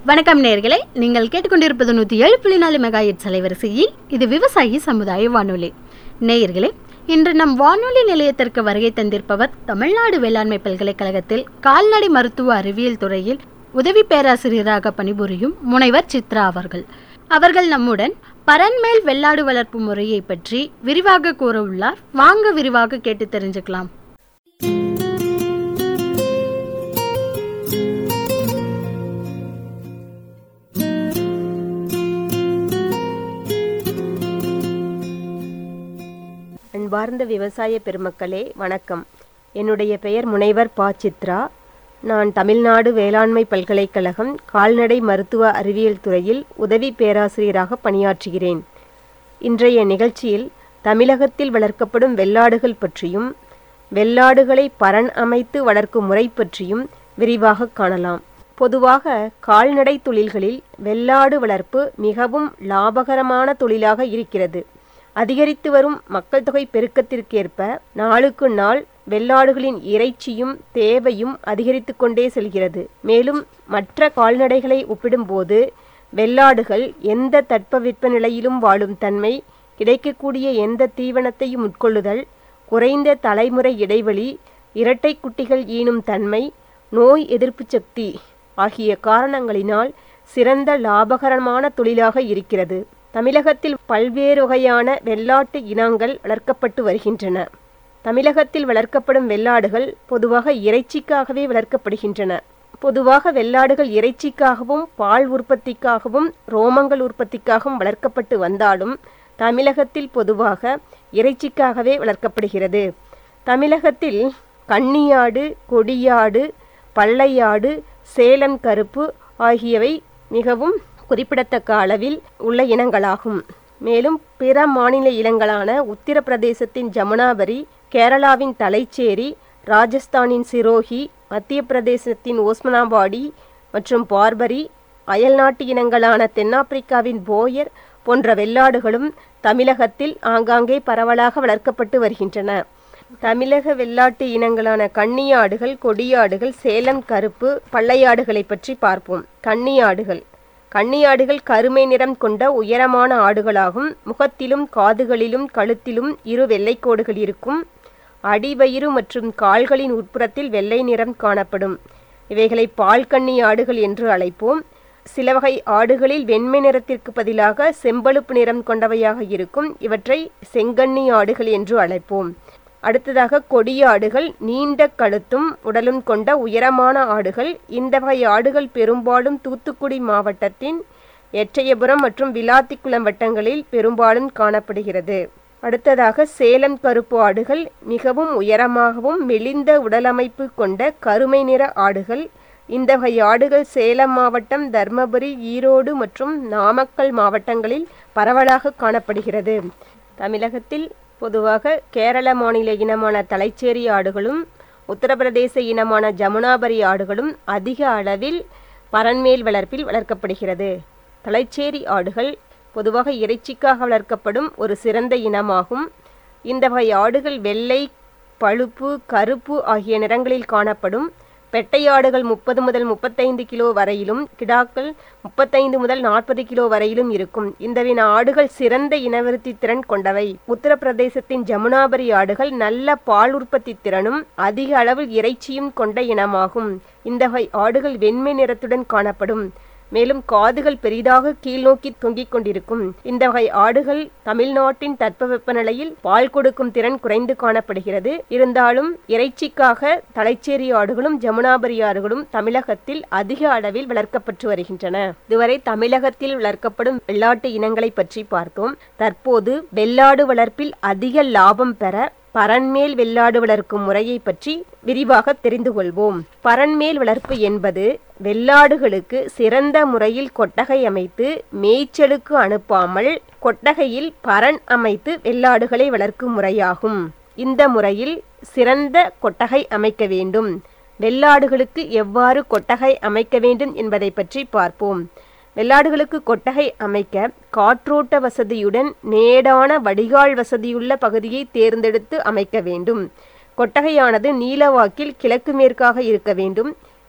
வணக்கம் நேர்களே நீங்கள் கேட்டுக்கொண்டிருப்பது நூற்றி ஏழு புள்ளி நாலு மெகாயிட் அலைவரிசையில் இது விவசாயி சமுதாய வானொலி நேயர்களே இன்று நம் வானொலி நிலையத்திற்கு வருகை தந்திருப்பவர் தமிழ்நாடு வேளாண்மை பல்கலைக்கழகத்தில் கால்நடை மருத்துவ அறிவியல் துறையில் உதவி பேராசிரியராக பணிபுரியும் முனைவர் சித்ரா அவர்கள் அவர்கள் நம்முடன் பரன்மேல் வெள்ளாடு வளர்ப்பு முறையை பற்றி விரிவாக கூற உள்ளார் வாங்க விரிவாக கேட்டு தெரிஞ்சுக்கலாம் அன்பார்ந்த விவசாய பெருமக்களே வணக்கம் என்னுடைய பெயர் முனைவர் பா சித்ரா நான் தமிழ்நாடு வேளாண்மை பல்கலைக்கழகம் கால்நடை மருத்துவ அறிவியல் துறையில் உதவி பேராசிரியராக பணியாற்றுகிறேன் இன்றைய நிகழ்ச்சியில் தமிழகத்தில் வளர்க்கப்படும் வெள்ளாடுகள் பற்றியும் வெள்ளாடுகளை பரண் அமைத்து வளர்க்கும் முறை பற்றியும் விரிவாக காணலாம் பொதுவாக கால்நடை தொழில்களில் வெள்ளாடு வளர்ப்பு மிகவும் லாபகரமான தொழிலாக இருக்கிறது அதிகரித்து வரும் மக்கள் தொகை பெருக்கத்திற்கேற்ப நாளுக்கு நாள் வெள்ளாடுகளின் இறைச்சியும் தேவையும் அதிகரித்து கொண்டே செல்கிறது மேலும் மற்ற கால்நடைகளை ஒப்பிடும்போது வெள்ளாடுகள் எந்த தட்பவெப்ப நிலையிலும் வாழும் தன்மை கிடைக்கக்கூடிய எந்த தீவனத்தையும் உட்கொள்ளுதல் குறைந்த தலைமுறை இடைவெளி இரட்டை குட்டிகள் ஈனும் தன்மை நோய் எதிர்ப்பு சக்தி ஆகிய காரணங்களினால் சிறந்த லாபகரமான தொழிலாக இருக்கிறது தமிழகத்தில் பல்வேறு வகையான வெள்ளாட்டு இனங்கள் வளர்க்கப்பட்டு வருகின்றன தமிழகத்தில் வளர்க்கப்படும் வெள்ளாடுகள் பொதுவாக இறைச்சிக்காகவே வளர்க்கப்படுகின்றன பொதுவாக வெள்ளாடுகள் இறைச்சிக்காகவும் பால் உற்பத்திக்காகவும் ரோமங்கள் உற்பத்திக்காகவும் வளர்க்கப்பட்டு வந்தாலும் தமிழகத்தில் பொதுவாக இறைச்சிக்காகவே வளர்க்கப்படுகிறது தமிழகத்தில் கன்னியாடு கொடியாடு பள்ளையாடு சேலம் கருப்பு ஆகியவை மிகவும் குறிப்பிடத்தக்க அளவில் உள்ள இனங்களாகும் மேலும் பிற மாநில இனங்களான உத்தரப்பிரதேசத்தின் ஜமுனாபரி கேரளாவின் தலைச்சேரி ராஜஸ்தானின் சிரோஹி மத்திய பிரதேசத்தின் ஓஸ்மனாபாடி மற்றும் பார்பரி அயல்நாட்டு இனங்களான தென்னாப்பிரிக்காவின் போயர் போன்ற வெள்ளாடுகளும் தமிழகத்தில் ஆங்காங்கே பரவலாக வளர்க்கப்பட்டு வருகின்றன தமிழக வெள்ளாட்டு இனங்களான கன்னியாடுகள் கொடியாடுகள் சேலம் கருப்பு பள்ளையாடுகளை பற்றி பார்ப்போம் கன்னியாடுகள் கன்னியாடுகள் கருமை நிறம் கொண்ட உயரமான ஆடுகளாகும் முகத்திலும் காதுகளிலும் கழுத்திலும் இரு வெள்ளைக்கோடுகள் இருக்கும் அடிவயிறு மற்றும் கால்களின் உட்புறத்தில் வெள்ளை நிறம் காணப்படும் இவைகளை பால் கன்னி ஆடுகள் என்று அழைப்போம் சில வகை ஆடுகளில் வெண்மை நிறத்திற்கு பதிலாக செம்பழுப்பு நிறம் கொண்டவையாக இருக்கும் இவற்றை செங்கண்ணி ஆடுகள் என்று அழைப்போம் அடுத்ததாக கொடியாடுகள் நீண்ட கழுத்தும் உடலும் கொண்ட உயரமான ஆடுகள் இந்த வகை ஆடுகள் பெரும்பாலும் தூத்துக்குடி மாவட்டத்தின் எட்டயபுரம் மற்றும் விளாத்திக்குளம் வட்டங்களில் பெரும்பாலும் காணப்படுகிறது அடுத்ததாக சேலம் கருப்பு ஆடுகள் மிகவும் உயரமாகவும் மெலிந்த உடலமைப்பு கொண்ட கருமை நிற ஆடுகள் இந்த வகை ஆடுகள் சேலம் மாவட்டம் தர்மபுரி ஈரோடு மற்றும் நாமக்கல் மாவட்டங்களில் பரவலாக காணப்படுகிறது தமிழகத்தில் பொதுவாக கேரள மாநில இனமான தலைச்சேரி ஆடுகளும் உத்தரப்பிரதேச இனமான ஜமுனாபரி ஆடுகளும் அதிக அளவில் பரன்மேல் வளர்ப்பில் வளர்க்கப்படுகிறது தலைச்சேரி ஆடுகள் பொதுவாக இறைச்சிக்காக வளர்க்கப்படும் ஒரு சிறந்த இனமாகும் இந்த வகை ஆடுகள் வெள்ளை பழுப்பு கருப்பு ஆகிய நிறங்களில் காணப்படும் பெட்டையாடுகள் முப்பது முதல் முப்பத்தைந்து கிலோ வரையிலும் கிடாக்கள் முப்பத்தைந்து முதல் நாற்பது கிலோ வரையிலும் இருக்கும் இந்த வின ஆடுகள் சிறந்த இனவிருத்தி திறன் கொண்டவை உத்தரப்பிரதேசத்தின் ஜமுனாபரி ஆடுகள் நல்ல பால் உற்பத்தி திறனும் அதிக அளவில் இறைச்சியும் கொண்ட இனமாகும் இந்த வகை ஆடுகள் வெண்மை நிறத்துடன் காணப்படும் மேலும் காதுகள் பெரிதாக கீழ்நோக்கி தொங்கிக் கொண்டிருக்கும் இந்த வகை ஆடுகள் தமிழ்நாட்டின் தட்பவெப்ப நிலையில் பால் கொடுக்கும் திறன் குறைந்து காணப்படுகிறது இருந்தாலும் இறைச்சிக்காக தலைச்சேரி ஆடுகளும் ஜமுனாபரி ஆடுகளும் தமிழகத்தில் அதிக அளவில் வளர்க்கப்பட்டு வருகின்றன இதுவரை தமிழகத்தில் வளர்க்கப்படும் வெள்ளாட்டு இனங்களை பற்றி பார்த்தோம் தற்போது வெள்ளாடு வளர்ப்பில் அதிக லாபம் பெற பரன்மேல் வெள்ளாடு வளர்க்கும் முறையை பற்றி விரிவாக தெரிந்து கொள்வோம் பரன்மேல் வளர்ப்பு என்பது வெள்ளாடுகளுக்கு சிறந்த முறையில் கொட்டகை அமைத்து மேய்ச்சலுக்கு அனுப்பாமல் கொட்டகையில் பரண் அமைத்து வெள்ளாடுகளை வளர்க்கும் முறையாகும் இந்த முறையில் சிறந்த கொட்டகை அமைக்க வேண்டும் வெள்ளாடுகளுக்கு எவ்வாறு கொட்டகை அமைக்க வேண்டும் என்பதை பற்றி பார்ப்போம் வெள்ளாடுகளுக்கு கொட்டகை அமைக்க காற்றோட்ட வசதியுடன் நேடான வடிகால் வசதியுள்ள பகுதியை தேர்ந்தெடுத்து அமைக்க வேண்டும் கொட்டகையானது நீலவாக்கில் கிழக்கு மேற்காக இருக்க வேண்டும்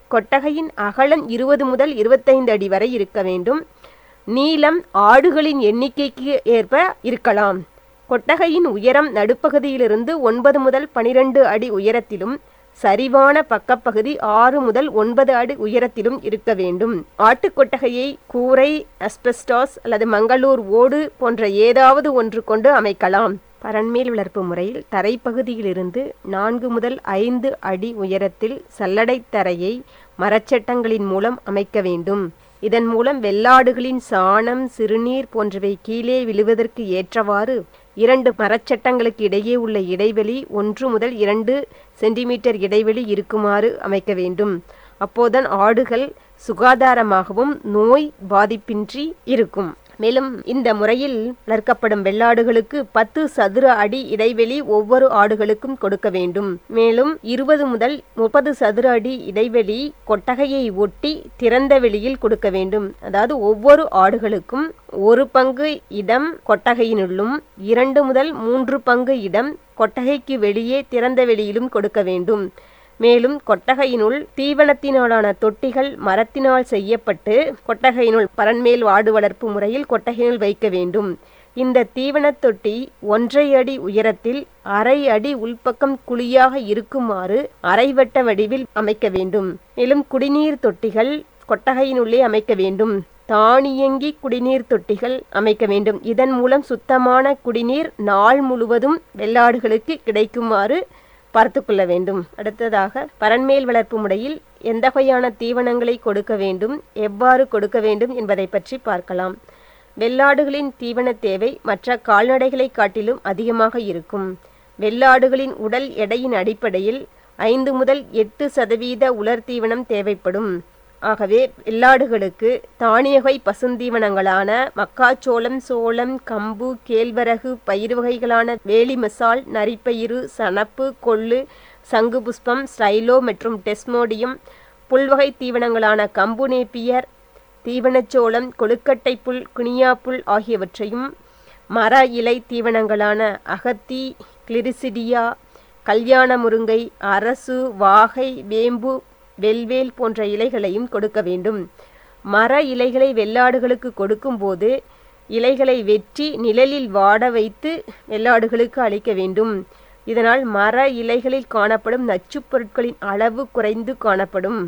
கொட்டகையின் அகலம் இருபது முதல் இருபத்தைந்து அடி வரை இருக்க வேண்டும் நீளம் ஆடுகளின் எண்ணிக்கைக்கு ஏற்ப இருக்கலாம் கொட்டகையின் உயரம் நடுப்பகுதியிலிருந்து ஒன்பது முதல் பனிரெண்டு அடி உயரத்திலும் சரிவான பக்கப்பகுதி ஆறு முதல் ஒன்பது அடி உயரத்திலும் இருக்க வேண்டும் ஆட்டுக்கொட்டகையை கூரை அஸ்பெஸ்டாஸ் அல்லது மங்களூர் ஓடு போன்ற ஏதாவது ஒன்று கொண்டு அமைக்கலாம் பரண்மேல் வளர்ப்பு முறையில் தரைப்பகுதியிலிருந்து நான்கு முதல் ஐந்து அடி உயரத்தில் சல்லடை தரையை மரச்சட்டங்களின் மூலம் அமைக்க வேண்டும் இதன் மூலம் வெள்ளாடுகளின் சாணம் சிறுநீர் போன்றவை கீழே விழுவதற்கு ஏற்றவாறு இரண்டு மரச்சட்டங்களுக்கு இடையே உள்ள இடைவெளி ஒன்று முதல் இரண்டு சென்டிமீட்டர் இடைவெளி இருக்குமாறு அமைக்க வேண்டும் அப்போதுதான் ஆடுகள் சுகாதாரமாகவும் நோய் பாதிப்பின்றி இருக்கும் மேலும் இந்த முறையில் வளர்க்கப்படும் வெள்ளாடுகளுக்கு பத்து சதுர அடி இடைவெளி ஒவ்வொரு ஆடுகளுக்கும் கொடுக்க வேண்டும் மேலும் இருபது முதல் முப்பது சதுர அடி இடைவெளி கொட்டகையை ஒட்டி திறந்த வெளியில் கொடுக்க வேண்டும் அதாவது ஒவ்வொரு ஆடுகளுக்கும் ஒரு பங்கு இடம் கொட்டகையினுள்ளும் இரண்டு முதல் மூன்று பங்கு இடம் கொட்டகைக்கு வெளியே திறந்த வெளியிலும் கொடுக்க வேண்டும் மேலும் கொட்டகையினுள் தீவனத்தினாலான தொட்டிகள் மரத்தினால் செய்யப்பட்டு கொட்டகையினுள் பரன்மேல் வாடு வளர்ப்பு முறையில் கொட்டகையினுள் வைக்க வேண்டும் இந்த தீவனத் தொட்டி ஒன்றை அடி உயரத்தில் அரை அடி உள்பக்கம் குழியாக இருக்குமாறு அரைவட்ட வடிவில் அமைக்க வேண்டும் மேலும் குடிநீர் தொட்டிகள் கொட்டகையினுள்ளே அமைக்க வேண்டும் தானியங்கி குடிநீர் தொட்டிகள் அமைக்க வேண்டும் இதன் மூலம் சுத்தமான குடிநீர் நாள் முழுவதும் வெள்ளாடுகளுக்கு கிடைக்குமாறு பார்த்து கொள்ள வேண்டும் அடுத்ததாக பரன்மேல் வளர்ப்பு முறையில் எந்த வகையான தீவனங்களை கொடுக்க வேண்டும் எவ்வாறு கொடுக்க வேண்டும் என்பதை பற்றி பார்க்கலாம் வெள்ளாடுகளின் தீவன தேவை மற்ற கால்நடைகளை காட்டிலும் அதிகமாக இருக்கும் வெள்ளாடுகளின் உடல் எடையின் அடிப்படையில் ஐந்து முதல் எட்டு சதவீத உலர் தீவனம் தேவைப்படும் ஆகவே வெள்ளாடுகளுக்கு தானியகை பசுந்தீவனங்களான மக்காச்சோளம் சோளம் கம்பு கேழ்வரகு பயிர் வகைகளான வேலி மசால் நரிப்பயிறு சணப்பு கொள்ளு சங்கு புஷ்பம் ஸ்டைலோ மற்றும் டெஸ்மோடியம் புல்வகை தீவனங்களான கம்பு நேப்பியர் தீவனச்சோளம் கொழுக்கட்டை புல் குனியா புல் ஆகியவற்றையும் மர இலை தீவனங்களான அகத்தி கிளிரிசிடியா கல்யாண முருங்கை அரசு வாகை வேம்பு வெல்வேல் போன்ற இலைகளையும் கொடுக்க வேண்டும் மர இலைகளை வெள்ளாடுகளுக்கு கொடுக்கும்போது இலைகளை வெற்றி நிழலில் வாட வைத்து வெள்ளாடுகளுக்கு அளிக்க வேண்டும் இதனால் மர இலைகளில் காணப்படும் நச்சுப் பொருட்களின் அளவு குறைந்து காணப்படும்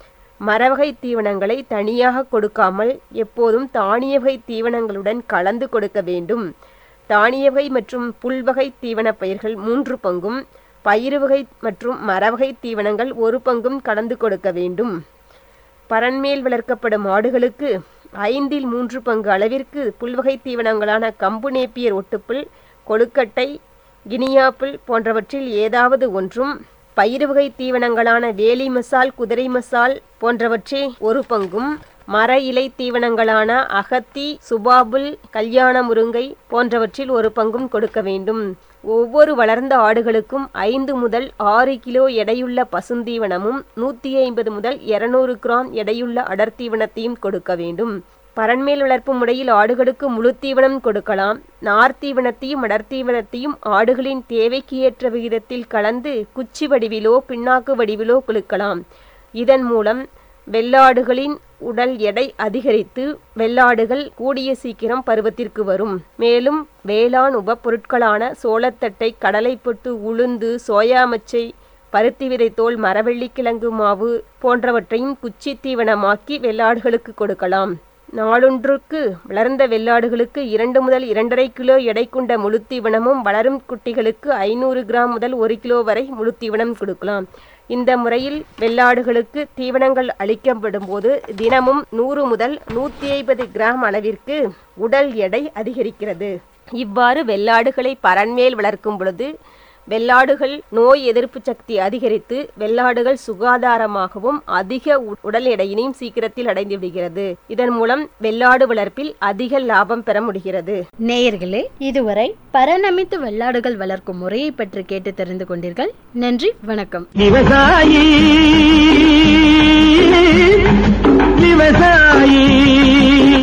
மரவகை தீவனங்களை தனியாக கொடுக்காமல் எப்போதும் தானிய வகை தீவனங்களுடன் கலந்து கொடுக்க வேண்டும் தானிய வகை மற்றும் புல்வகை தீவன பயிர்கள் மூன்று பங்கும் பயிறு வகை மற்றும் மரவகை தீவனங்கள் ஒரு பங்கும் கலந்து கொடுக்க வேண்டும் பரன்மேல் வளர்க்கப்படும் ஆடுகளுக்கு ஐந்தில் மூன்று பங்கு அளவிற்கு புல்வகை தீவனங்களான கம்பு நேப்பியர் ஒட்டுப்புல் கொழுக்கட்டை கினியாப்புல் போன்றவற்றில் ஏதாவது ஒன்றும் பயிறு வகை தீவனங்களான வேலி மசால் குதிரை மசால் போன்றவற்றை ஒரு பங்கும் மர இலை தீவனங்களான அகத்தி சுபாபுல் கல்யாண முருங்கை போன்றவற்றில் ஒரு பங்கும் கொடுக்க வேண்டும் ஒவ்வொரு வளர்ந்த ஆடுகளுக்கும் ஐந்து முதல் ஆறு கிலோ எடையுள்ள பசுந்தீவனமும் நூற்றி ஐம்பது முதல் இருநூறு கிராம் எடையுள்ள அடர்த்தீவனத்தையும் கொடுக்க வேண்டும் பரன்மேல் வளர்ப்பு முறையில் ஆடுகளுக்கு முழு தீவனம் கொடுக்கலாம் நார்த்தீவனத்தையும் அடர்த்தீவனத்தையும் ஆடுகளின் தேவைக்கு ஏற்ற விகிதத்தில் கலந்து குச்சி வடிவிலோ பின்னாக்கு வடிவிலோ கொடுக்கலாம் இதன் மூலம் வெள்ளாடுகளின் உடல் எடை அதிகரித்து வெள்ளாடுகள் கூடிய சீக்கிரம் பருவத்திற்கு வரும் மேலும் வேளாண் உபப்பொருட்களான சோளத்தட்டை கடலைப்பொட்டு உளுந்து சோயா மச்சை பருத்தி விதைத்தோல் மரவள்ளிக்கிழங்கு மாவு போன்றவற்றையும் குச்சி தீவனமாக்கி வெள்ளாடுகளுக்கு கொடுக்கலாம் நாளொன்றுக்கு வளர்ந்த வெள்ளாடுகளுக்கு இரண்டு முதல் இரண்டரை கிலோ எடை கொண்ட முழுத்தீவனமும் வளரும் குட்டிகளுக்கு ஐநூறு கிராம் முதல் ஒரு கிலோ வரை முழுத்தீவனம் கொடுக்கலாம் இந்த முறையில் வெள்ளாடுகளுக்கு தீவனங்கள் அளிக்கப்படும் போது தினமும் நூறு முதல் நூற்றி ஐம்பது கிராம் அளவிற்கு உடல் எடை அதிகரிக்கிறது இவ்வாறு வெள்ளாடுகளை பரன்மேல் வளர்க்கும் பொழுது வெள்ளாடுகள் நோய் எதிர்ப்பு சக்தி அதிகரித்து வெள்ளாடுகள் சுகாதாரமாகவும் அதிக உ- உடல் எடையினையும் சீக்கிரத்தில் அடைந்து விடுகிறது இதன் மூலம் வெள்ளாடு வளர்ப்பில் அதிக லாபம் பெற முடிகிறது நேயர்களே இதுவரை பரநமித்து வெள்ளாடுகள் வளர்க்கும் முறையை பற்றி கேட்டு தெரிந்து கொண்டீர்கள் நன்றி வணக்கம் விவசாயி விவசாயி